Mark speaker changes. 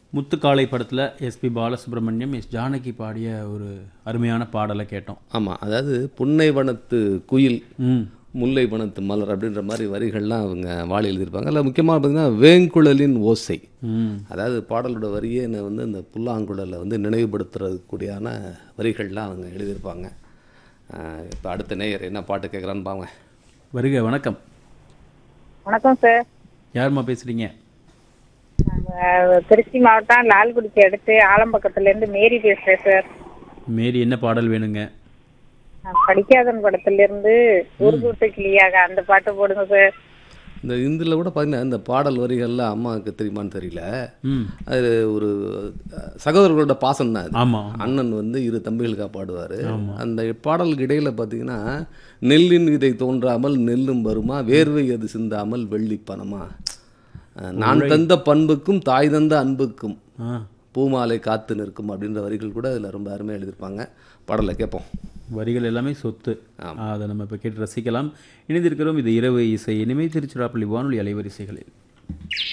Speaker 1: முத்துக்காளை படத்தில் SP Balasubramaniam S Janaki பாடிய ஒரு அருமையான பாடலை கேட்டோம்
Speaker 2: ஆமாம் அதாவது புன்னை வனத்து குயில்
Speaker 1: ம்
Speaker 2: முல்லை வனத்து மலர் அப்படின்ற மாதிரி வரிகள்லாம் அவங்க வாழி எழுதியிருப்பாங்க அதில் முக்கியமாக பார்த்தீங்கன்னா வேங்குழலின் ஓசை
Speaker 1: ம்
Speaker 2: அதாவது பாடலோட வரியே என்னை வந்து இந்த புல்லாங்குழலை வந்து நினைவுபடுத்துறதுக்கூடியான வரிகள்லாம் அவங்க எழுதியிருப்பாங்க இப்போ அடுத்த நேயர் என்ன பாட்டு கேட்குறான்னு பாங்க
Speaker 1: வருக வணக்கம்
Speaker 3: வணக்கம் சார்
Speaker 1: யாரும்மா பேசுகிறீங்க
Speaker 3: நாங்க திருச்சி மாவட்டம் லால்குடிக்கு அடுத்து ஆலம்பக்கத்துல இருந்து மேரி பேசுறேன் சார்
Speaker 1: மேரி என்ன பாடல் வேணுங்க
Speaker 3: நான் படிக்காதன் படத்துல இருந்து உருகுட்டு கிளியாக அந்த பாட்டு போடுங்க சார்
Speaker 2: இந்த இதில் கூட பார்த்தீங்கன்னா இந்த பாடல் வரிகள்லாம் அம்மாவுக்கு தெரியுமான்னு தெரியல
Speaker 1: ம்
Speaker 2: அது ஒரு அஹ், சகோதரர்களோட பாசம் தான் அது
Speaker 1: ஆமாம்
Speaker 2: அண்ணன் வந்து இரு தம்பிகளுக்காக பாடுவார் அந்த பாடலுக்கு இடையில பார்த்தீங்கன்னா நெல்லின் விதை தோன்றாமல் நெல்லும் வருமா வேர்வை அது சிந்தாமல் வெள்ளி பணமா அஹ், நான் தந்த பண்புக்கும் தாய் தந்த அன்புக்கும்
Speaker 1: ஆ
Speaker 2: பூமாலை காத்து நிற்கும் அப்படின்ற வரிகள் கூட இதில் ரொம்ப அருமையாக எழுதியிருப்பாங்க பாடலை கேட்போம்
Speaker 1: வரிகள் எல்லாமே சொத்து அதை நம்ம இப்போ கேட்டு ரசிக்கலாம் இணைந்திருக்கிறோம் இது இரவு இசை இனிமை திருச்சிராப்பள்ளி வானொலி அலைவரிசைகளில்